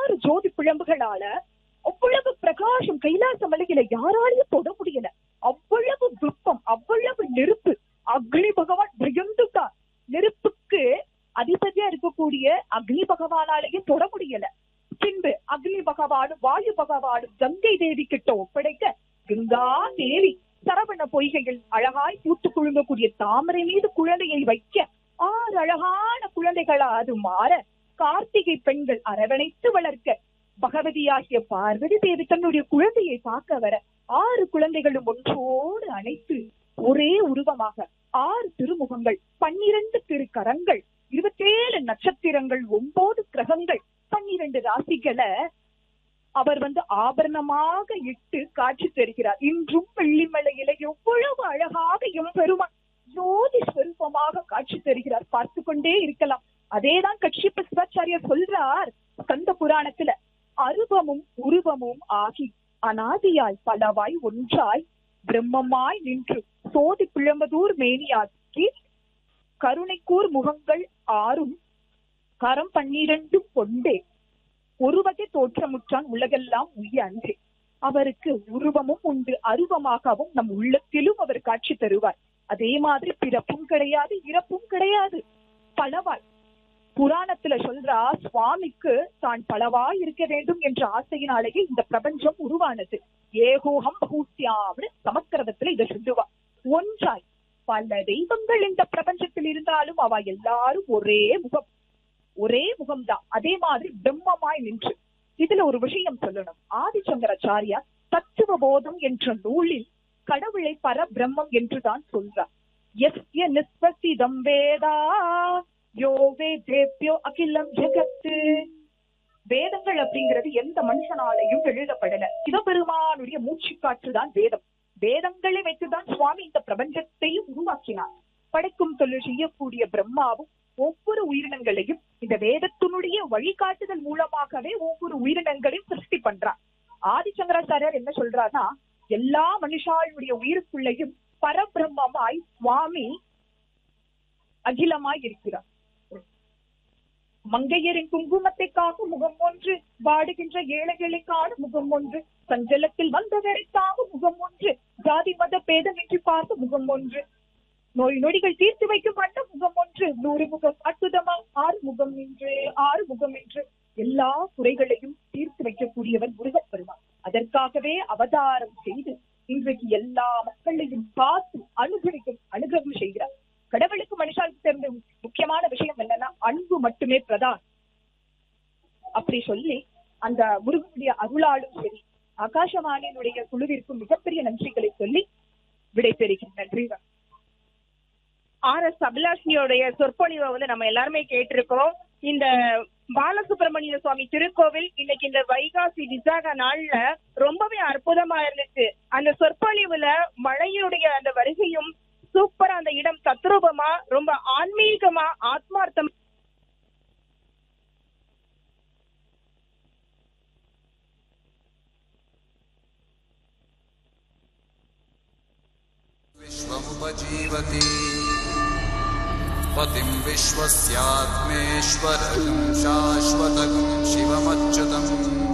ஆறு ஜோதி பிழம்புகளால அவ்வளவு பிரகாசம் கைலாச மலையில யாராலையும் தொட முடியல அவ்வளவு வெப்பம் அவ்வளவு நெருப்பு அக்னி பகவான் பயந்துட்டார் நெருப்புக்கு அதிபதியா இருக்கக்கூடிய அக்னி பகவானாலேயும் தொட முடியல பின்பு அக்னி பகவானும் வாயு பகவானும் கங்கை தேவி கிட்ட ஒப்படைக்க கங்கா தேவி சரவண பொய்கையில் அழகாய் பூத்து குழுங்கக்கூடிய தாமரை மீது குழந்தையை வைக்க ஆறு அழகான குழந்தைகளா அது மாற கார்த்திகை பெண்கள் அரவணைத்து வளர்க்க பகவதியாகிய பார்வதி தேவி தன்னுடைய குழந்தையை பார்க்க வர ஆறு குழந்தைகளும் ஒன்றோடு அணைத்து ஒரே உருவமாக ஆறு திருமுகங்கள் பன்னிரண்டு திருக்கரங்கள் இருபத்தேழு நட்சத்திரங்கள் ஒன்பது கிரகங்கள் பன்னிரண்டு ராசிகளை அவர் வந்து ஆபரணமாக இட்டு காட்சி தருகிறார் இன்றும் வெள்ளிமலையில எவ்வளவு அழகாக எம்பெருமான் ஜோதி ஸ்வரூபமாக காட்சி தருகிறார் பார்த்து கொண்டே இருக்கலாம் அதேதான் கட்சிப்ப சிவாச்சாரியர் சொல்றார் கந்த புராணத்துல அருவமும் உருவமும் ஆகி அனாதியாய் பலவாய் ஒன்றாய் பிரம்மமாய் நின்று சோதி பிழம்பதூர் மேனியாக்கி கருணைக்கூர் முகங்கள் ஆறும் கரம் பன்னிரண்டும் கொண்டே ஒருவகை தோற்றமுற்றான் உலகெல்லாம் உய்ய அன்றே அவருக்கு உருவமும் உண்டு அருவமாகவும் நம் உள்ளத்திலும் அவர் காட்சி தருவார் அதே மாதிரி பிறப்பும் கிடையாது இறப்பும் கிடையாது பலவாய் புராணத்துல சொல்றா சுவாமிக்கு தான் பலவாய் இருக்க வேண்டும் என்ற ஆசையினாலேயே இந்த பிரபஞ்சம் உருவானது ஏகோகம் பகூத்தியாம்னு சமஸ்கிருதத்துல இதை சொல்லுவா ஒன்றாய் பல தெய்வங்கள் இந்த பிரபஞ்சத்தில் இருந்தாலும் அவ எல்லாரும் ஒரே முகம் ஒரே முகம்தான் அதே மாதிரி பிரம்மமாய் நின்று இதுல ஒரு விஷயம் சொல்லணும் ஆதிச்சங்கராச்சாரியா தத்துவ போதம் என்ற நூலில் கடவுளை பரபிரம்மம் என்றுதான் சொல்றார் எஸ்ய நிஸ்வசிதம் வேதா யோ வேதேப்யோ அகிலம் ஜெகத்து வேதங்கள் அப்படிங்கிறது எந்த மனுஷனாலையும் எழுதப்படல சிவபெருமானுடைய மூச்சு காற்றுதான் வேதம் வேதங்களை வைத்துதான் சுவாமி இந்த பிரபஞ்சத்தையும் உருவாக்கினார் படைக்கும் தொழில் செய்யக்கூடிய பிரம்மாவும் ஒவ்வொரு உயிரினங்களையும் இந்த வேதத்தினுடைய வழிகாட்டுதல் மூலமாகவே ஒவ்வொரு உயிரினங்களையும் சிருஷ்டி பண்றார் ஆதிசங்கராச்சாரியார் என்ன சொல்றாருன்னா எல்லா மனுஷாளுடைய உயிருக்குள்ளேயும் பரபிரம்மமாய் சுவாமி அகிலமாய் இருக்கிறார் மங்கையரின் குங்குமத்தை காக்கும் முகம் ஒன்று வாடுகின்ற ஏழைகளுக்கான முகம் ஒன்று சஞ்சலத்தில் வந்தவரை தாங்கும் முகம் ஒன்று ஜாதி மத பேதமின்றி பார்த்த முகம் ஒன்று நோய் நொடிகள் தீர்த்து வைக்கும் வண்ண முகம் ஒன்று நூறு முகம் அற்புதமா ஆறு முகம் என்று ஆறு முகம் என்று எல்லா குறைகளையும் தீர்த்து வைக்கக்கூடியவன் முருகப் பெருமான் அதற்காகவே அவதாரம் செய்து இன்றைக்கு எல்லா மக்களையும் பார்த்து அனுகிரகம் அனுகிரகம் செய்கிறார் கடவுளுக்கு மனுஷாளுக்கு தெரிந்த முக்கியமான விஷயம் என்னன்னா அன்பு மட்டுமே பிரதான் அப்படி சொல்லி அந்த முருகனுடைய அருளாலும் சரி ஆகாசவாணியினுடைய குழுவிற்கும் மிகப்பெரிய நன்றிகளை சொல்லி விடை பெறுகிறேன் நன்றி வணக்கம். ஆர் எஸ் அபிலாஷியோடைய சொற்பொழிவை வந்து நம்ம எல்லாருமே கேட்டிருக்கோம் இந்த பாலசுப்ரமணிய சுவாமி திருக்கோவில் இன்னைக்கு இந்த வைகாசி விசாக நாள்ல ரொம்பவே அற்புதமா இருந்துச்சு அந்த சொற்பொழிவுல மழையுடைய அந்த வருகையும் சூப்பரா அந்த இடம் தத்ரூபமா ரொம்ப ஆன்மீகமா ஆத்மார்த்தம் विश्वमुपजीवति पतिं विश्वस्यात्मेश्वरं शाश्वतं शिवमच्युतम्